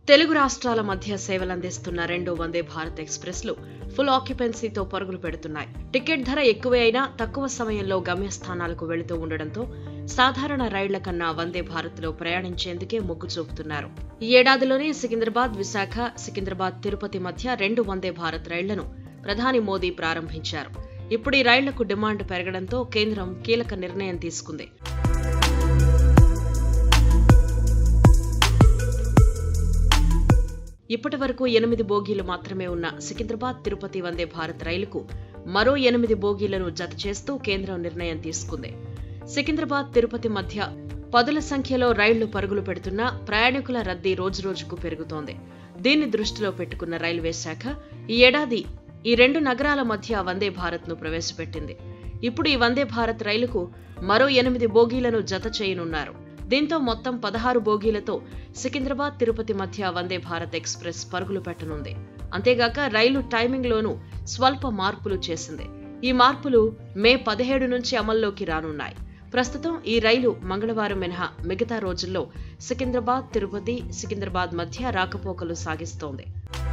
తెలుగు రాష్ట్రాల మధ్య సేవలందిస్తున్న రెండో వందే భారత్ ఎక్స్ప్రెస్లు ఫుల్ ఆక్యుపెన్సీతో పరుగులు పెడుతున్నాయి టికెట్ ధర ఎక్కువే అయినా తక్కువ సమయంలో గమ్యస్థానాలకు వెళుతూ ఉండడంతో సాధారణ రైళ్ల కన్నా వందే భారత్లో ప్రయాణించేందుకే మొగ్గు చూపుతున్నారు ఈ ఏడాదిలోనే సికింద్రాబాద్ విశాఖ సికింద్రాబాద్ తిరుపతి మధ్య రెండు వందే భారత్ రైళ్లను ప్రధాని మోదీ ప్రారంభించారు ఇప్పుడు ఈ రైళ్లకు డిమాండ్ పెరగడంతో కేంద్రం కీలక నిర్ణయం తీసుకుంది ఇప్పటి వరకు ఎనిమిది బోగీలు మాత్రమే ఉన్న సికింద్రాబాద్ తిరుపతి వందే భారత్ రైలుకు మరో ఎనిమిది బోగీలను జత చేస్తూ కేంద్రం నిర్ణయం తీసుకుంది సికింద్రాబాద్ తిరుపతి మధ్య పదుల సంఖ్యలో రైళ్లు పరుగులు పెడుతున్నా ప్రయాణికుల రద్దీ రోజురోజుకు పెరుగుతోంది దీన్ని దృష్టిలో పెట్టుకున్న రైల్వే శాఖ ఈ ఏడాది ఈ రెండు నగరాల మధ్య వందే భారత్ ను ప్రవేశపెట్టింది ఇప్పుడు ఈ వందే భారత్ రైలుకు మరో ఎనిమిది బోగీలను జత చేయనున్నారు దీంతో మొత్తం పదహారు బోగీలతో సికింద్రాబాద్ తిరుపతి మధ్య వందే భారత్ ఎక్స్ప్రెస్ పరుగులు పెట్టనుంది అంతేగాక రైలు టైమింగ్లోనూ స్వల్ప మార్పులు చేసింది ఈ మార్పులు మే పదిహేడు నుంచి అమల్లోకి రానున్నాయి ప్రస్తుతం ఈ రైలు మంగళవారం మినహా మిగతా రోజుల్లో సికింద్రాబాద్ తిరుపతి సికింద్రాబాద్ మధ్య రాకపోకలు సాగిస్తోంది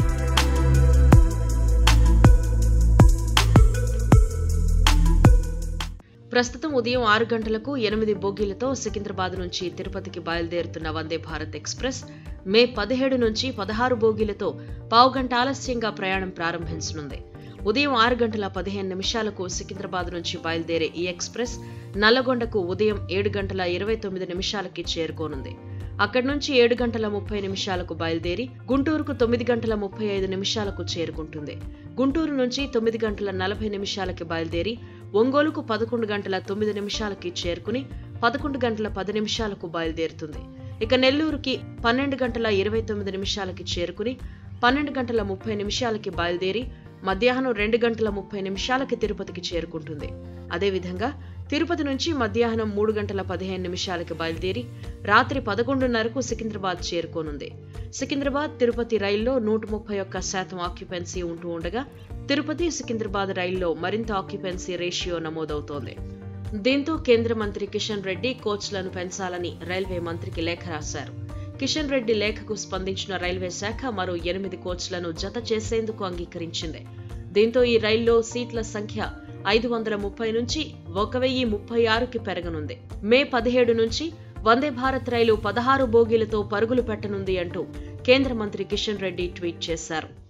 ప్రస్తుతం ఉదయం ఆరు గంటలకు ఎనిమిది బోగీలతో సికింద్రాబాద్ నుంచి తిరుపతికి బయలుదేరుతున్న వందే భారత్ ఎక్స్ప్రెస్ మే పదిహేడు నుంచి పదహారు బోగీలతో పావుగంట ఆలస్యంగా ప్రయాణం ప్రారంభించనుంది ఉదయం ఆరు గంటల పదిహేను నిమిషాలకు సికింద్రాబాద్ నుంచి బయలుదేరే ఈ ఎక్స్ప్రెస్ నల్లగొండకు ఉదయం ఏడు గంటల ఇరవై తొమ్మిది నిమిషాలకి చేరుకోనుంది అక్కడి నుంచి ఏడు గంటల ముప్పై నిమిషాలకు బయలుదేరి గుంటూరుకు తొమ్మిది గంటల ముప్పై ఐదు నిమిషాలకు చేరుకుంటుంది గుంటూరు నుంచి తొమ్మిది గంటల నలభై నిమిషాలకి బయలుదేరి ఒంగోలుకు పదకొండు గంటల తొమ్మిది నిమిషాలకి చేరుకుని పదకొండు గంటల పది నిమిషాలకు బయలుదేరుతుంది ఇక నెల్లూరుకి పన్నెండు గంటల ఇరవై తొమ్మిది నిమిషాలకి చేరుకుని పన్నెండు గంటల ముప్పై నిమిషాలకి బయలుదేరి మధ్యాహ్నం రెండు గంటల ముప్పై నిమిషాలకి తిరుపతికి చేరుకుంటుంది అదేవిధంగా తిరుపతి నుంచి మధ్యాహ్నం మూడు గంటల పదిహేను నిమిషాలకి బయలుదేరి రాత్రి పదకొండున్నరకు సికింద్రాబాద్ చేరుకోనుంది సికింద్రాబాద్ తిరుపతి రైల్లో నూట ముప్పై ఒక్క శాతం ఆక్యుపెన్సీ ఉంటూ ఉండగా తిరుపతి సికింద్రాబాద్ రైల్లో మరింత ఆక్యుపెన్సీ రేషియో నమోదవుతోంది దీంతో కేంద్ర మంత్రి కిషన్ రెడ్డి కోచ్లను పెంచాలని రైల్వే మంత్రికి లేఖ రాశారు కిషన్ రెడ్డి లేఖకు స్పందించిన రైల్వే శాఖ మరో ఎనిమిది కోచ్లను జత చేసేందుకు అంగీకరించింది దీంతో ఈ రైల్లో సీట్ల సంఖ్య ఐదు వందల ముప్పై నుంచి ఒక వెయ్యి ముప్పై ఆరుకి పెరగనుంది మే పదిహేడు నుంచి వందే భారత్ రైలు పదహారు బోగీలతో పరుగులు పెట్టనుంది అంటూ కేంద్ర మంత్రి కిషన్ రెడ్డి ట్వీట్ చేశారు